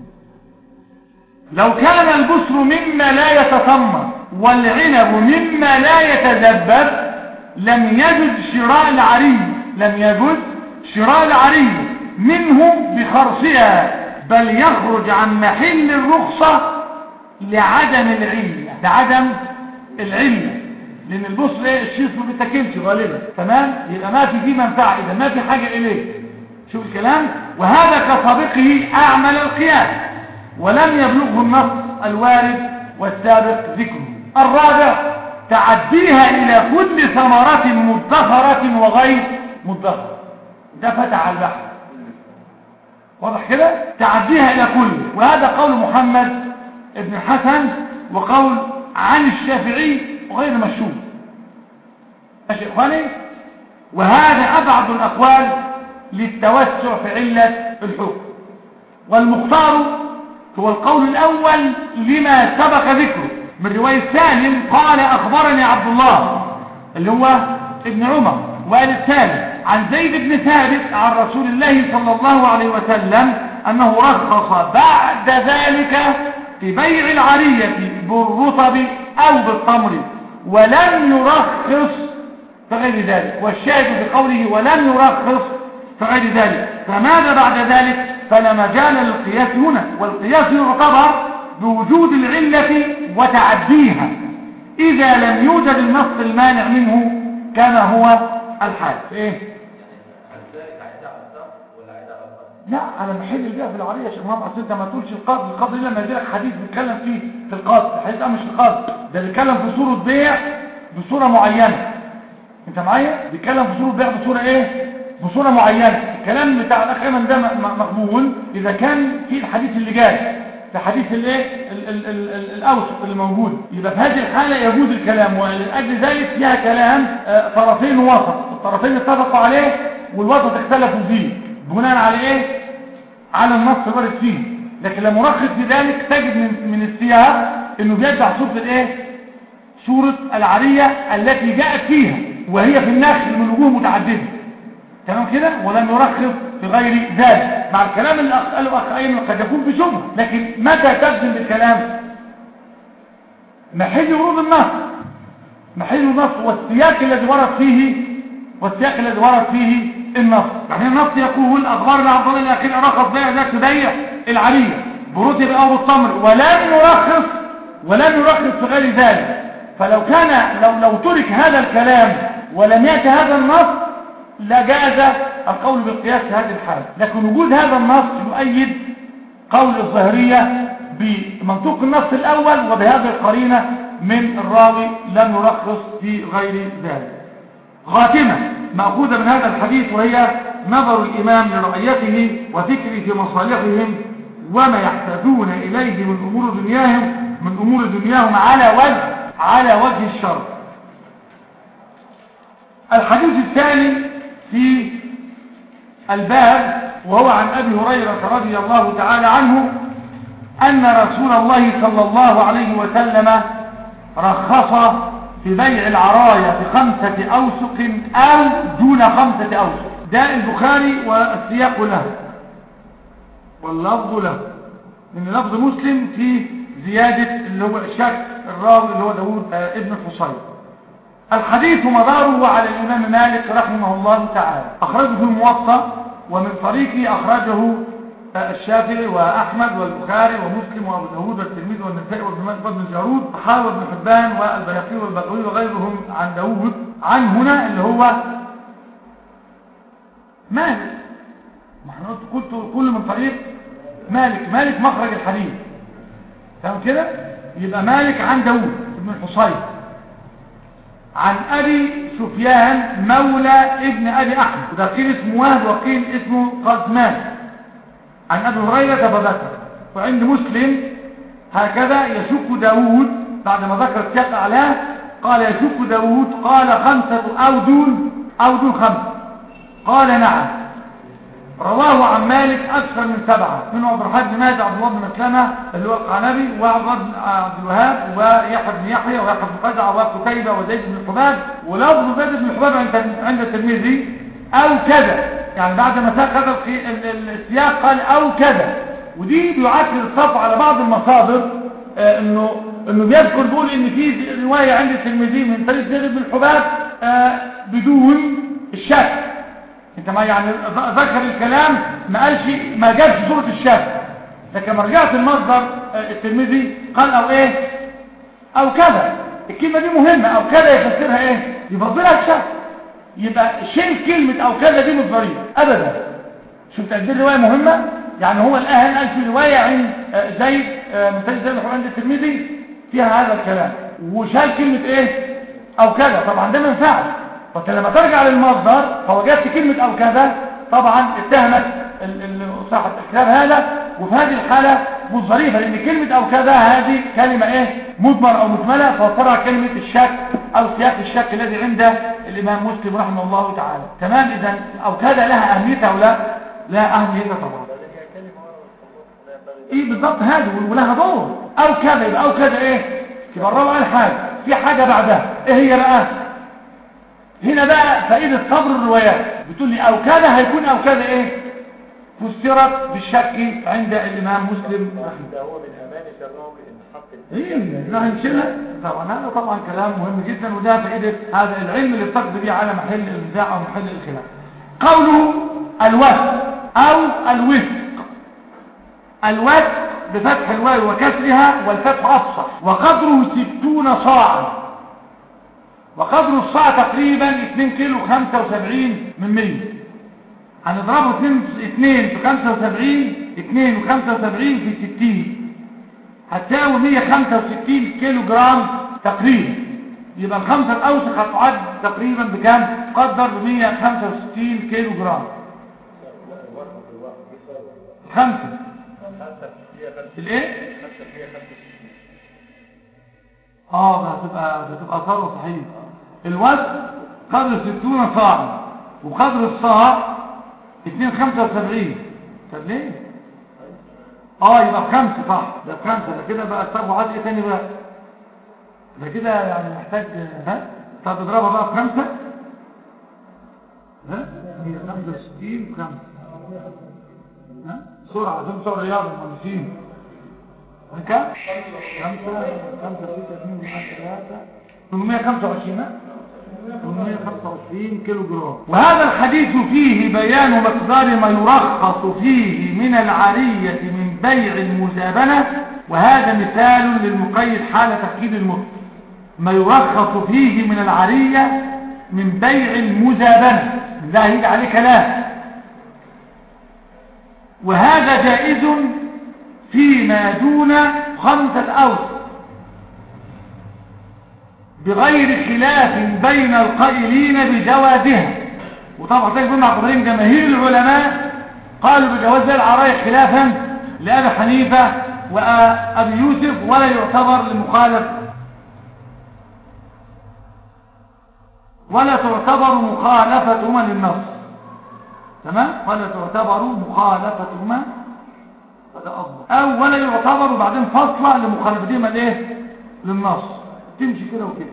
لو كان البصر مما لا يتطمر والعنب مما لا يتذبب لم يجد شراء العري لم يجد شراء العري منه بخرصها بل يخرج عن محل الرخصة لعدم العلة لعدم العلة لان البصر ايه الشيص ما بيتاكلش غالبا تمام يبقى ما في فيه منفعه اذا ما في حاجه اليه شوف الكلام وهذا كسابقه أعمل القياس ولم يبلغه النص الوارد والسابق ذكره الرابع تعديها إلى كل ثمرة مدخرة وغير مدخرة ده فتح على البحر واضح كده تعديها إلى كل وهذا قول محمد ابن الحسن وقول عن الشافعي وغير مشهور ماشي إخواني وهذا أبعد الأقوال للتوسع في علة الحكم والمختار هو القول الأول لما سبق ذكره من رواية سالم قال أخبرني عبد الله اللي هو ابن عمر وقال الثالث عن زيد بن ثابت عن رسول الله صلى الله عليه وسلم أنه رخص بعد ذلك في بيع العرية بالرطب أو بالتمر ولم يرخص فغير ذلك والشاهد في قوله ولم يرخص فغير ذلك فماذا بعد ذلك فلا مجال للقياس هنا والقياس يعتبر بوجود العلة وتعديها إذا لم يوجد النص المانع منه كما هو الحال إيه؟ لا على محل البيع في العرية يا شيخ محمد اصل انت ما تقولش القاضي القاضي لما يجي لك حديث بيتكلم فيه في القاضي الحديث ده مش القاضي ده بيتكلم في صورة بيع بصورة معينة انت معايا بيتكلم في صورة بيع بصورة ايه بصورة معينة الكلام بتاع الاخ ايمن ده مقبول اذا كان في الحديث اللي جاي في حديث الايه الاوسط اللي موجود يبقى في هذه الحالة يجوز الكلام ولأجل ذلك فيها كلام آه، طرفين وسط الطرفين اتفقوا عليه والوسط اختلفوا فيه بناء على ايه على النص الوارد فيه لكن لما نرخص في ذلك تجد من, من السياق انه بيدع صورة الايه صورة العرية التي جاءت فيها وهي في النخل من وجوه متعددة تمام كده ولم يرخص في غير ذلك مع الكلام اللي قاله اخ ايمن قد يكون في شبهه لكن متى تجزم بالكلام محل ورود النص محل النص والسياق الذي ورد فيه والسياق الذي ورد فيه النص يعني النص يقول اخبار عبد الله الاخير رخص بيع ذات بيع العليه برتب او بالتمر ولم يرخص ولم يرخص في غير ذلك فلو كان لو لو ترك هذا الكلام ولم يأتي هذا النص لجاز القول بالقياس في هذه الحالة لكن وجود هذا النص يؤيد قول الظاهرية بمنطوق النص الأول وبهذه القرينة من الراوي لم يرخص في غير ذلك خاتمة مأخوذة من هذا الحديث وهي نظر الإمام لرعيته وذكره في مصالحهم وما يحتاجون إليه من أمور دنياهم من أمور دنياهم على وجه على وجه الشر الحديث الثاني في الباب وهو عن أبي هريرة رضي الله تعالى عنه أن رسول الله صلى الله عليه وسلم رخص في بيع العرايا بخمسة أوسق أو دون خمسة أوسق ده البخاري والسياق له واللفظ له من لفظ مسلم في زيادة اللي هو شك الراوي اللي هو داود آه، ابن الحصين الحديث مداره على الإمام مالك رحمه الله تعالى أخرجه في الموطأ ومن طريقه أخرجه الشافعي وأحمد والبخاري ومسلم وأبو داود والترمذي والنسائي وابن ماجه وابن الجارود وحاوى ابن حبان والبيهقي والبغوي وغيرهم عن داود عن هنا اللي هو مالك ما احنا قلت كل من طريق مالك مالك مخرج الحديث فاهم كده يبقى مالك عن داود ابن الحصين عن أبي سفيان مولى ابن أبي أحمد وده قيل اسمه وهب وقيل اسمه قزمان عن أبي هريرة فذكر وعند مسلم هكذا يشك داود بعد ما ذكر السياق أعلاه قال يشك داود قال خمسة أو دون أو دون خمسة قال نعم رواه عن مالك أكثر من سبعة منه عبد الرحمن بن ماجه عبد الله بن مسلمة اللي هو القعنبي وعبد الله بن عبد الوهاب ويحيى بن يحيى ويحيى بن قزعة وقتيبة وزيد بن الحباب ولفظ زيد بن الحباب عند عند الترمذي أو كذا يعني بعد ما ساق هذا السياق قال أو كذا ودي بيعكر الصف على بعض المصادر آه انه انه بيذكر بيقول ان في روايه عند الترمذي من طريق زيد بن الحباب آه بدون الشك انت ما يعني ذكر الكلام ما قالش ما جابش صورة الشك لكن ما رجعت المصدر آه، الترمذي قال او ايه او كذا الكلمة دي مهمة او كذا يفسرها ايه يفضلها الشك يبقى شيل كلمة او كذا دي من الضريب ابدا شفت قد ايه الروايه مهمه يعني هو الان قال في روايه عند آه، زيد آه، من سيد زيد عند الترمذي فيها هذا الكلام وشال كلمه ايه او كذا طبعا ده ما ينفعش فانت لما ترجع للمصدر فوجدت كلمه او كذا طبعا اتهمت ال- ال- صاحب الكتاب هذا وفي هذه الحاله مش ظريفه لان كلمه او كذا هذه كلمه ايه مضمر او مجمله فاضطرها كلمه الشك او سياق الشك الذي عند الامام مسلم رحمه الله تعالى تمام اذا او كذا لها اهميتها ولا لا اهميتها طبعا ايه بالضبط هذه ولها دور او كذا يبقى او كذا ايه يبقى الراوي قال حاجه في حاجه بعدها ايه هي بقى هنا بقى فائده صبر الروايات بتقول لي او كذا هيكون او كذا ايه فسرت بالشك عند الامام مسلم رحمه ده هو من امانه الراوي ان حط ايه لا هنشيلها طبعا هذا طبعا كلام مهم جدا وده فائده هذا العلم اللي بتقضي به على محل النزاع او محل الخلاف قوله الوثق او الوثق الوثق بفتح الواو وكسرها والفتح افصح وقدره ستون صاعا وقدر الصاع تقريبا 2 كيلو 75 من 100 هنضربه 2 2 في 75 2 و 75 في 60 هتساوي 165 كيلو جرام تقريبا يبقى الخمسة الأوسخ هتعد تقريبا بكام؟ تقدر ب 165 كيلو جرام خمسة الايه؟ اه ده هتبقى هتبقى ثروة صحيح الوزن قدر 60 صاع وقدر الصاع 275 طب ليه؟ اه يبقى بخمسة صح ده بخمسة ده كده بقى الصرف عاد ايه تاني بقى ده كده يعني محتاج ها طب اضربها بقى بخمسة ها هي 65 بخمسة ها سرعة عشان بتوع الرياضة المهندسين كام؟ خمسة خمسة ستة اثنين واحد ثلاثة 825 ها 825 كيلو جرام وهذا الحديث فيه بيان مقدار ما يرخص فيه من العارية من بيع المزابنة وهذا مثال للمقيد حال تأكيد المطلق ما يرخص فيه من العارية من بيع المزابنة ده هيجي عليه كلام وهذا جائز فيما دون خمسة أوسط بغير خلاف بين القائلين بجوازها وطبعا تجد مع قدرين جماهير العلماء قالوا بجواز العراية خلافا لأبي حنيفة وأبي يوسف ولا يعتبر لمخالف ولا تعتبر مخالفتهما للنص تمام ولا تعتبر مخالفتهما هذا أفضل أو ولا يعتبر بعدين فصلة لمخالفتهما لإيه للنص تمشي كده وكده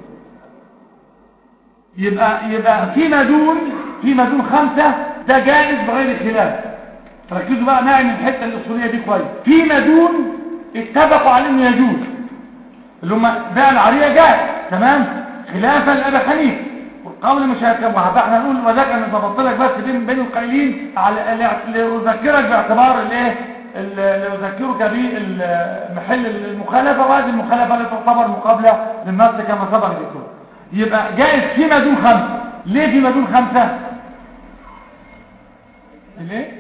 يبقى يبقى فيما دون فيما دون خمسة ده جائز بغير خلاف ركزوا بقى معي من الحته الاصوليه دي كويس فيما دون اتفقوا على انه يجوز اللي هم بيع العريه جائز تمام خلافا لابي حنيفه والقول مش هيركب احنا نقول وذاك انا ضبطت لك بس بين بين القائلين على لاذكرك باعتبار الايه اللي اذكرك بمحل المخالفه وهذه المخالفه لا تعتبر مقابله للنص كما سبق ذكره يبقى جائز فيما دون خمسه ليه فيما دون خمسه ليه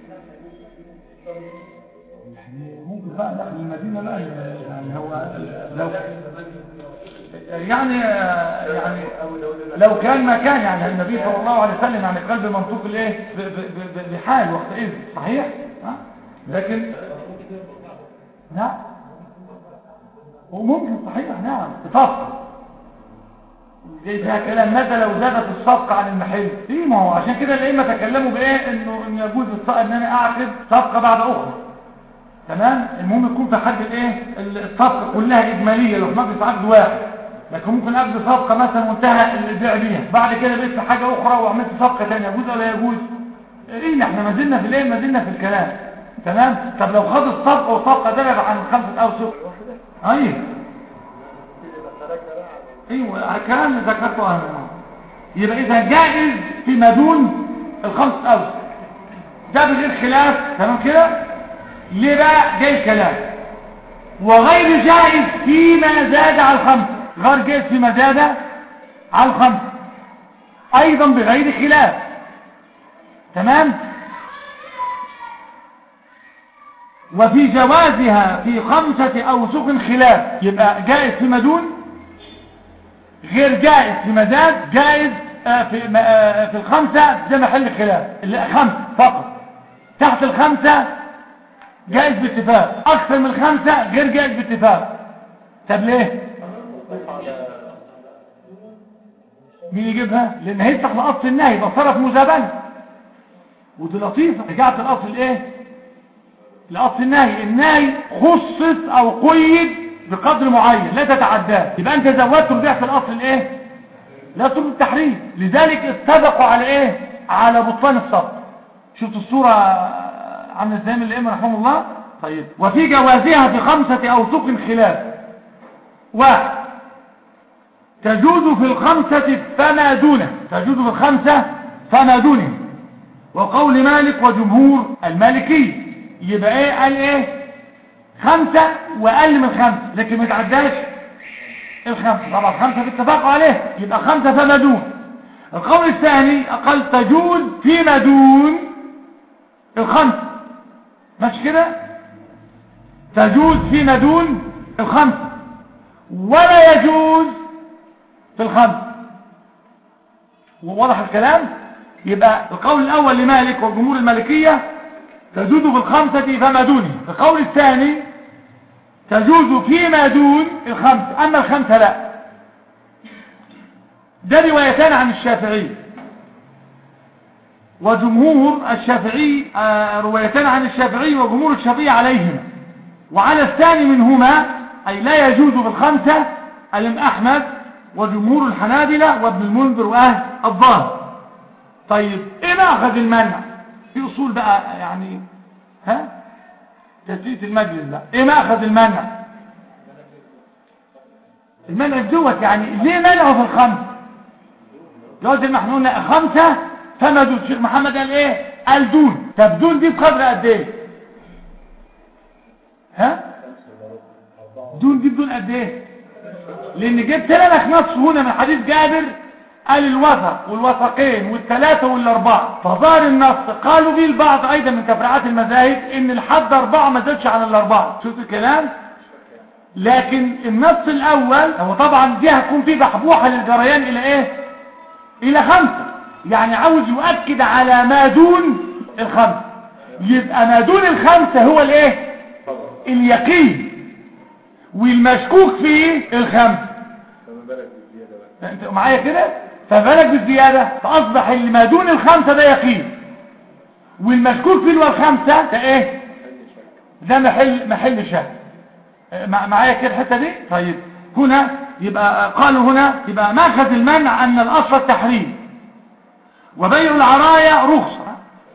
يعني ممكن بقى داخل المدينه بقى يعني هو لو يعني يعني لو كان ما كان يعني النبي صلى الله عليه وسلم يعني قلب منطوق الايه بحال وقتئذ صحيح ها لكن نعم وممكن صحيح نعم صفقة جاي فيها كلام ماذا لو زادت الصفقة عن المحل ايه ما هو عشان كده الائمه تكلموا بايه انه ان يجوز الصفقة ان انا اعقد صفقة بعد اخرى تمام المهم يكون في حد الايه الصفقة كلها اجمالية لو في مجلس عقد واحد لكن ممكن اقضي صفقة مثلا وانتهى البيع بيها بعد كده بقيت في حاجة اخرى وعملت صفقة ثانيه يجوز ولا يجوز ايه احنا ما زلنا في الايه ما زلنا في الكلام تمام طب لو خد الصفقة وصفقة درب عن خمسة اوسق ايوه ايوه الكلام اللي ذكرته انا يبقى اذا جائز فيما دون الخمس اوسق ده بغير خلاف تمام كده ليه بقى جاي الكلام وغير جائز فيما زاد على الخمس غير جائز فيما زاد على الخمس ايضا بغير خلاف تمام وفي جوازها في خمسة أوسق خلاف يبقى جائز فيما دون غير جائز في مزاد جائز آه، في م- آه، في الخمسة ده محل خلاف ال- خمسة فقط تحت الخمسة جائز باتفاق أكثر من الخمسة غير جائز باتفاق طب ليه؟ مين يجيبها؟ لأن هيفتح لأصل النهي يبقى صرف مزابنة ودي لطيفة رجعت الأصل الإيه؟ لأصل النهي النهي خصص أو قيد بقدر معين لا تتعداه يبقى أنت زودت ورجعت الأصل الإيه؟ لا ترد التحريم لذلك اتفقوا على إيه؟ على بطلان الصبر شفت الصورة عامله ازاي من الائمه رحمهم الله طيب وفي جوازها في خمسة أوسق خلاف واحد تجوز في الخمسة فما دونه تجوز في الخمسة فما دونه وقول مالك وجمهور المالكي يبقى ايه قال ايه خمسة واقل من خمسة لكن ما يتعداش الخمسة طبعا خمسة باتفاق عليه يبقى خمسة فما دون القول الثاني قال تجوز فيما دون الخمسة مش كده تجوز فيما دون الخمسة ولا يجوز في الخمسة واضح الكلام يبقى القول الأول لمالك والجمهور المالكية تجوز في الخمسة فما دونه القول الثاني تجوز فيما دون الخمسة أما الخمسة لا ده روايتان عن الشافعي وجمهور الشافعي آه، روايتان عن الشافعي وجمهور الشافعي عليهما وعلى الثاني منهما أي لا يجوز بالخمسة الإمام أحمد وجمهور الحنابلة وابن المنذر وأهل الظاهر طيب إيه مأخذ المنع في أصول بقى يعني ها تسلية المجلس ده إيه مأخذ المنع المنع دوت يعني ليه منعه في الخمس جواز المحنون خمسة فما دون شيخ محمد قال ايه قال دون طب دون دي بقدر قد ايه ها دون دي بدون قد ايه لان جبت لك نص هنا من حديث جابر قال الوثق والوثقين والثلاثة والاربعة فظهر النص قالوا به البعض ايضا من تفريعات المذاهب ان الحد اربعة ما زادش عن الاربعة شفت الكلام لكن النص الاول هو طبعا دي هتكون فيه بحبوحة للجريان الى ايه الى خمسة يعني عاوز يؤكد على ما دون الخمسة يبقى ما دون الخمسة هو الايه اليقين والمشكوك فيه الخمسة فما بالك بالزيادة بقى انت معايا كده فبالك بالزيادة فاصبح اللي ما دون الخمسة ده يقين والمشكوك فيه اللي هو الخمسة ده ايه ده محل محل شك مع- معايا كده الحته دي طيب هنا يبقى قالوا هنا يبقى ماخذ المنع ان الاصل التحريم وبيع العرايا رخصه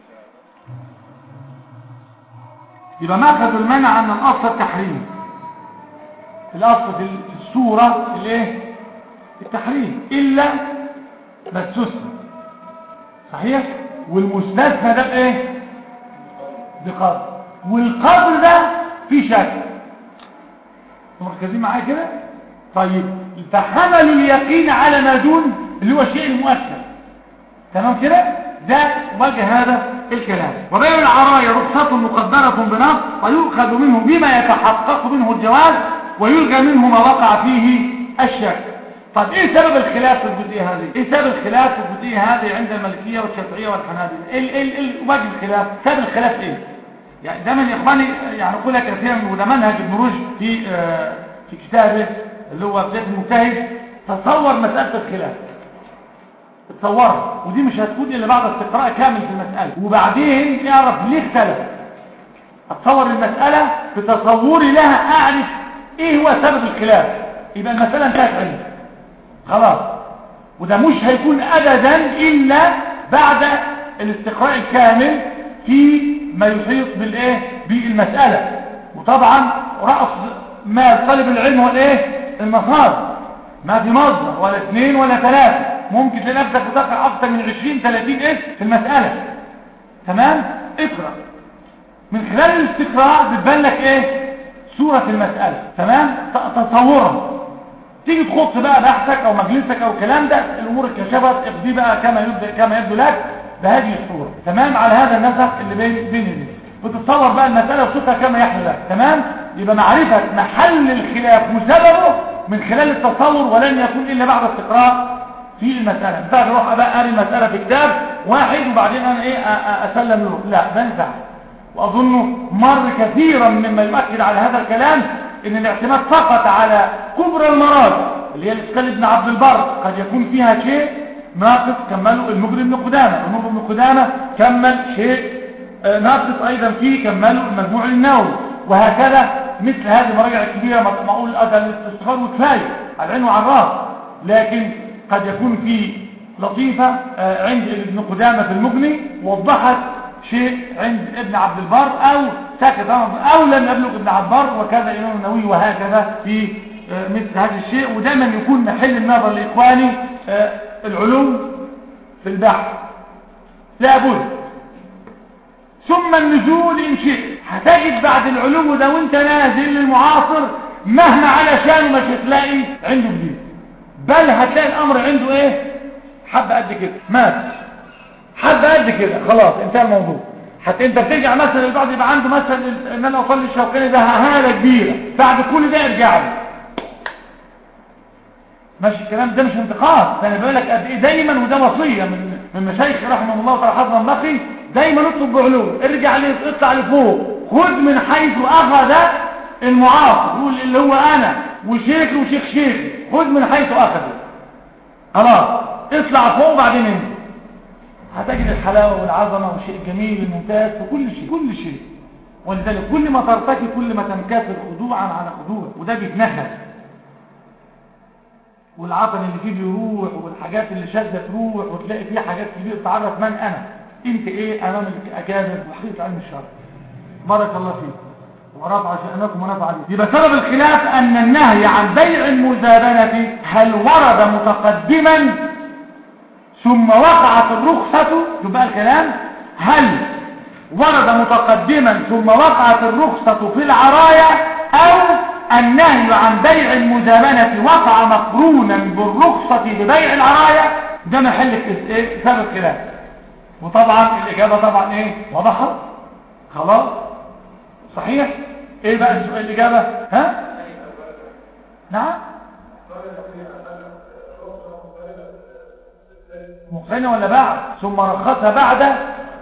يبقى ماخذ المنع ان الاصل التحريم الاصل في الصوره الايه التحريم الا ما استثنى صحيح والمستثنى ده بايه بقدر والقدر ده في شك مركزين معايا كده طيب فحملوا اليقين على ما دون اللي هو الشيء المؤكد تمام كده ده وجه هذا الكلام وبيع العرايا رخصة مقدرة بنص ويؤخذ منه بما يتحقق منه الجواز ويلغى منه ما وقع فيه الشك طب ايه سبب الخلاف في الجزئيه هذه ايه سبب الخلاف في الجزئيه هذه عند المالكيه والشافعيه والحنابلة ايه ايه ايه وجه الخلاف سبب الخلاف ايه يعني دايما يا اخواني يعني اقولها كثيرا وده منهج ابن رشد في آه، في كتابه اللي هو بدايه المجتهد تصور مساله الخلاف تصورها ودي مش هتكون الا بعد استقراء كامل في المساله وبعدين اعرف ليه اختلف اتصور المساله بتصوري لها اعرف ايه هو سبب الخلاف يبقى المساله انتهت عندي خلاص وده مش هيكون ابدا الا بعد الاستقراء الكامل في ما يحيط بالايه بالمساله وطبعا راس مال طالب العلم هو الايه المصادر ما في مصدر ولا اثنين ولا ثلاثه ممكن تلاقي نفسك بتقرا اكثر من 20 30 اسم في المساله تمام اقرا من خلال الاستقراء بتبان لك ايه صوره المساله تمام ت- تصورها تيجي تخص بقى بحثك او مجلسك او الكلام ده الامور اتكشفت اقضي بقى كما يبدو كما يبدو لك بهذه الصوره تمام على هذا النسق اللي بين بين دي بتتصور بقى المسألة وتشوفها كما يحلى لك تمام يبقى معرفة محل الخلاف وسببه من خلال التصور ولن يكون إلا بعد استقراء في المسألة ما ينفعش اروح بقى قاري المسألة في كتاب واحد وبعدين انا ايه أ- أ- اسلم له لا ده ينفع واظنه مر كثيرا مما يؤكد على هذا الكلام ان الاعتماد فقط على كبرى المراد اللي هي الاشكال ابن عبد البر قد يكون فيها شيء ناقص كمله المجرم ابن قدامه المجرم ابن قدامه كمل شيء آه، ناقص ايضا فيه كمله المجموع النووي وهكذا مثل هذه المراجع الكبيره ما ما اقول ادى الاستغفار وكفايه على العين وعلى الراس لكن قد يكون في لطيفه آه، عند ابن قدامه في المغني وضحت شيء عند ابن عبد البر او ساكت او لم يبلغ ابن عبد البر وكذا الامام النووي وهكذا في آه، مثل هذا الشيء ودايما يكون محل النظر لاخواني آه، العلوم في البحث لابد ثم النزول ان شئت هتجد بعد العلو ده وانت نازل للمعاصر مهما على شانه مش هتلاقي عنده جديد بل هتلاقي الامر عنده ايه حبه قد كده مات حبه قد كده خلاص انتهى الموضوع حتى انت بترجع مثلا البعض يبقى عنده مثلا ان انا اصلي الشوكاني ده هاله كبيره بعد كل ده ارجع له ماشي الكلام ده مش انتقاد انا بقول لك قد ايه دايما وده وصيه من من مشايخ رحمه الله تعالى حضرا بقي دايما اطلب بعلوم ارجع لي اطلع لفوق خذ من حيث اخذ المعاصر يقول اللي هو انا وشيخي وشيخ شيخي خذ من حيث اخذ خلاص اطلع فوق وبعدين انزل هتجد الحلاوه والعظمه والشيء الجميل الممتاز في كل شيء كل شيء ولذلك كل ما ترتقي كل ما تنكسر خضوعا على خضوع وده بيتنهى والعطن اللي فيه بيروح والحاجات اللي شاذه تروح وتلاقي فيه حاجات كبيره تعرف من انا انت ايه امام الاكابر وحقيقه علم الشرع بارك الله فيك ورفع شأنكم ونفع عليكم يبقى سبب الخلاف أن النهي عن بيع المزابنة هل ورد متقدما ثم وقعت الرخصة يبقى الكلام هل ورد متقدما ثم وقعت الرخصة في العرايا أو النهي عن بيع المزابنة وقع مقرونا بالرخصة ببيع العرايا ده محل ايه سبب خلاف وطبعا الإجابة طبعا ايه وضحت خلاص صحيح ايه بقى السؤال الإجابة ها نعم مقرنة ولا بعد ثم رخصها بعد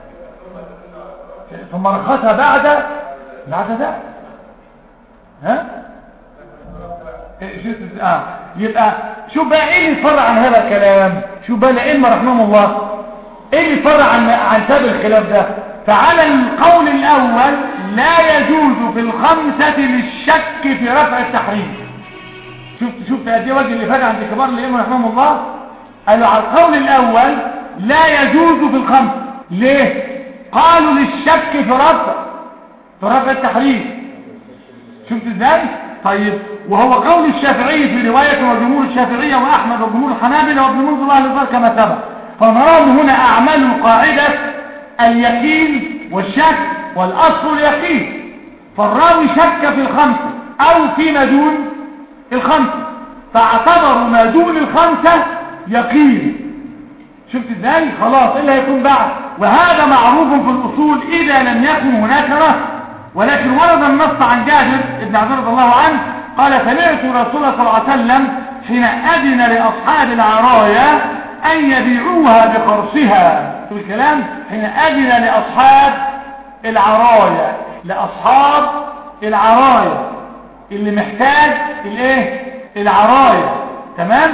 ثم رخصها بعد بعد ذلك ها إيه شو- اه يبقى شو بقى ايه اللي يفرع عن هذا الكلام شو بقى العلم رحمه الله ايه اللي يفرع عن عن سبب الخلاف ده فعلى القول الاول لا يجوز في الخمسة للشك في رفع التحريم شفت شفت قد ايه وجه اللي فات عند كبار الائمه رحمهم الله قالوا على القول الاول لا يجوز في الخمس ليه قالوا للشك في رفع في رفع التحريم شفت ازاي طيب وهو قول الشافعي في رواية وجمهور الشافعية وأحمد وجمهور الحنابلة وابن منذر الله الإنصار كما سبق فنرى من هنا أعمال قاعدة اليقين والشك والأصل اليقين فالراوي شك في الخمسة أو فيما دون الخمسة فاعتبروا ما دون الخمسة يقين شفت ازاي خلاص ايه اللي هيكون بعد وهذا معروف في الاصول اذا لم يكن هناك نص ولكن ورد النص عن جابر بن عبد الله رضي الله عنه قال سمعت رسول الله صلى الله عليه وسلم حين اذن لاصحاب العرايا ان يبيعوها بقرصها شوف الكلام حين اذن لاصحاب العرايا لاصحاب العرايا اللي محتاج الايه العرايا تمام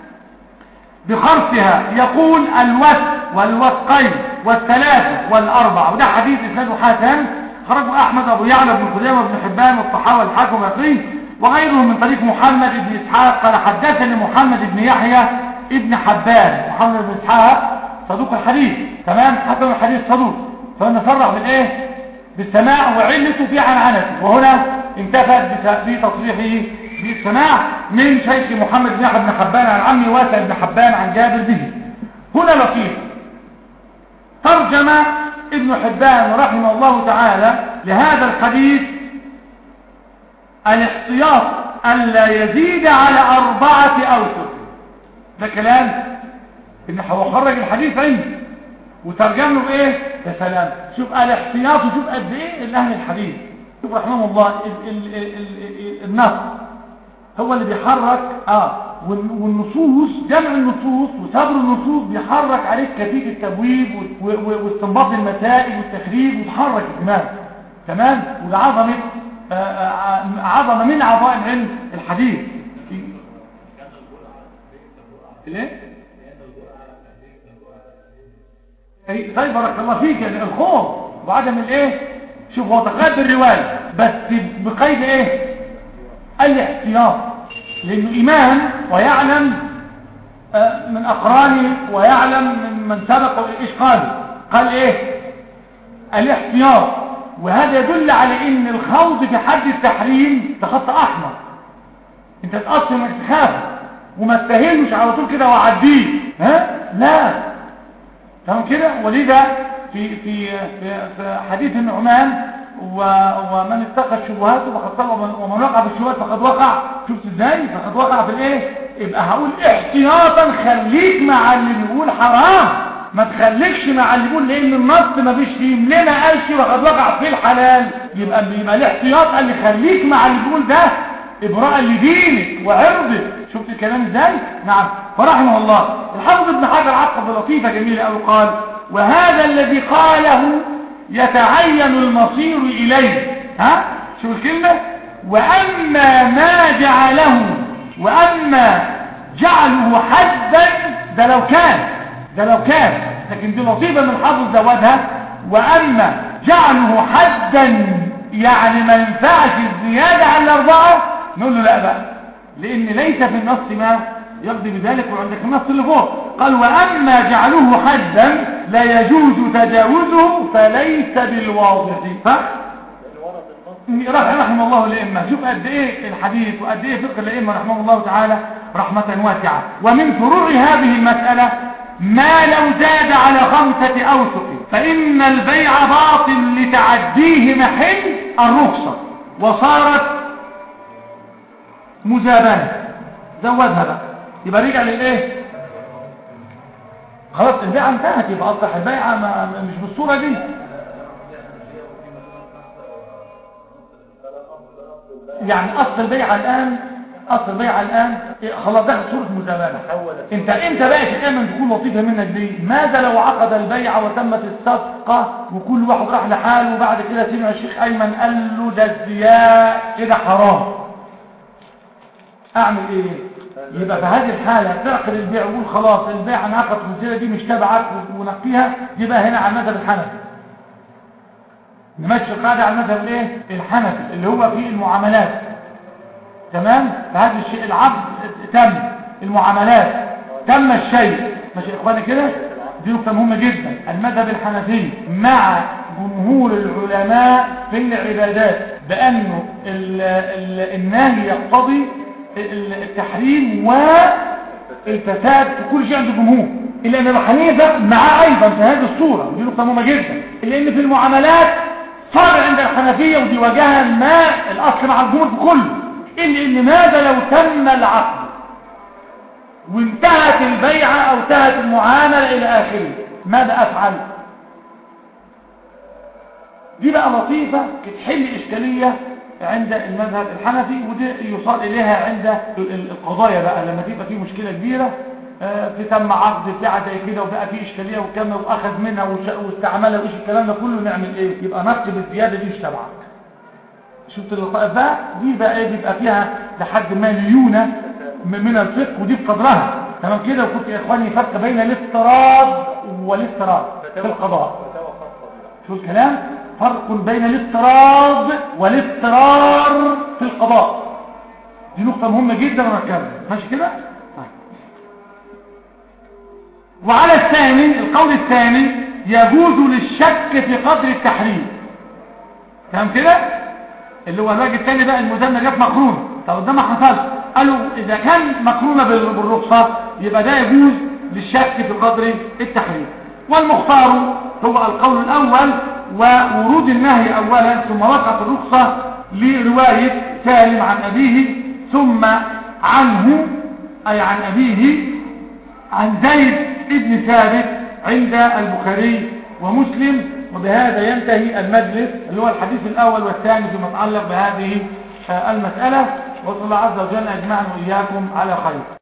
بخرصها يقول الوث والوثقين والثلاثة والأربع وده حديث إسناده حسن خرجه أحمد أبو يعلى بن خزيمة بن حبان والصحابة الحاكم والأخرين وغيرهم من طريق محمد بن إسحاق قال حدثني محمد بن يحيى ابن حبان محمد بن إسحاق صدوق الحديث تمام حسن الحديث صدوق فهنا صرح بالإيه بالسماع وعلته في عنعنته وهنا انتفت بتصريحه بالسماع من شيخ محمد بن يحيى بن حبان عن عمي واسع بن حبان عن جابر به هنا لطيف ترجم ابن حبان رحمه الله تعالى لهذا الحديث الاحتياط ألا يزيد على أربعة أوسط ده كلام إن هو خرج الحديث عندي وترجم له بايه يا سلام شوف الاحتياط وشوف قد ايه الاهل الحديث شوف رحمه الله ال ال ال ال النص هو اللي بيحرك اه والن- والنصوص جمع النصوص وصبر النصوص بيحرك عليك كثيف التبويب و- و- واستنباط المسائل والتخريج وتحرك الدماغ تمام وده عظمه آه، آه، عظمه من عظائم علم الحديث الايه أي طيب بارك الله فيك يعني الخوف وعدم الايه شوف هو تقاد الرواية بس بقيد ايه الاحتياط لانه ايمان ويعلم آه، من اقرانه ويعلم من من سبق ايش قال قال ايه الاحتياط وهذا يدل على ان الخوض في حد التحريم ده خط احمر انت تقصر انك تخاف وما تستاهلش على طول كده وعديه ها لا تمام كده ولذا في في في, في حديث النعمان و- ومن اتقى الشبهات فقد صلى ومن- ومن وقع في الشبهات فقد وقع شفت ازاي فقد وقع في الايه يبقى هقول احتياطا خليك مع اللي بيقول حرام ما تخليكش مع اللي بيقول لان النص ما فيش فيه ليه ما قالش وقد وقع في الحلال يبقى يبقى الاحتياط قال لي خليك مع اللي بيقول ده ابراء لدينك وعرضك شفت الكلام ازاي نعم فرحمه الله الحافظ ابن حجر عقب لطيفه جميله قوي قال وهذا الذي قاله يتعين المصير اليه ها شوف الكلمه واما ما جعله واما جعله حدا ده لو كان ده لو كان لكن دي لطيفه من الحافظ زودها واما جعله حدا يعني ما ينفعش الزياده على الاربعه نقول له لا بقى لان ليس في النص ما يقضي بذلك وعندك النص اللي فوق قال واما جعله حدا لا يجوز تجاوزه فليس بالواضح ف لأن ورد النص رحمه الله الائمه شوف قد ايه الحديث وقد ايه فقه الائمه رحمه الله تعالى رحمه واسعه ومن فروع هذه المساله ما لو زاد على خمسه اوسق فان البيع باطل لتعديه محل الرخصه وصارت مزابنه زودها بقى يبقى رجع للايه خلاص البيعه انتهت يبقى اصبح البيعه ما مش بالصوره دي يعني اصل البيعه الان اصل البيعه الان إيه، خلاص دخل صوره مزابنه تحولت انت امتى بقى تامن تكون لطيفه منك دي ماذا لو عقد البيع وتمت الصفقه وكل واحد راح لحاله وبعد كده سمع الشيخ ايمن قال له ده الزياء كده حرام اعمل ايه يبقى في هذه الحاله تعقد البيع وقول خلاص البيع انا عقد الزياده دي مش تبعك ونقيها دي بقى هنا على المذهب الحنفي نمشي القاعده على المذهب الايه الحنفي اللي هو في المعاملات تمام فهذا الشيء العقد تم المعاملات تم الشيء ماشي يا اخواني كده دي نقطه مهمه جدا المذهب الحنفي مع جمهور العلماء في العبادات بانه ال ال النهي يقتضي ال- التحريم والفساد في كل شيء عند الجمهور الا ان ابو حنيفه معاه ايضا في هذه الصوره دي نقطه مهمه جدا الا ان في المعاملات صار عند الحنفيه ودي وجهها ما الاصل مع الجمهور كله ان ان ماذا لو تم العقد وانتهت البيعه او انتهت المعامله الى اخره ماذا افعل دي بقى لطيفه تحل اشكاليه عند المذهب الحنفي ودي يصال اليها عند ال- ال- القضايا بقى لما تبقى في مشكله كبيره آه، في تم عقد بتاع زي كده وبقى في اشكاليه وكم واخذ منها وش- واستعملها وايش الكلام ده كله نعمل ايه يبقى نكتب الزياده دي مش تبعك شفت اللطائف بقى دي بقى ايه بيبقى فيها لحد ما ليونه م- من الفقه ودي بقدرها تمام كده وكنت يا اخواني فرق بين الاضطراد والاضطراد في القضاء فتاوى خاصة بها شو الكلام فرق بين الاضطراد والاضطرار في القضاء دي نقطة مهمة جدا ونركزها ماشي كده طيب. وعلى الثاني القول الثاني يجوز للشك في قدر التحريم تمام كده اللي هو الراجل الثاني بقى المزنة جت مقرونة طب ده ما حصلش قالوا اذا كان مقرونة بال- بالرخصة يبقى ده يجوز للشك في قدر التحريم والمختار هو القول الاول وورود النهي اولا ثم وقعت الرخصة لرواية سالم عن ابيه ثم عنه اي عن ابيه عن زيد ابن ثابت عند البخاري ومسلم وبهذا ينتهي المجلس اللي هو الحديث الأول والثاني فيما يتعلق بهذه آه، المسألة وصلى الله عز وجل أجمعنا وإياكم على خير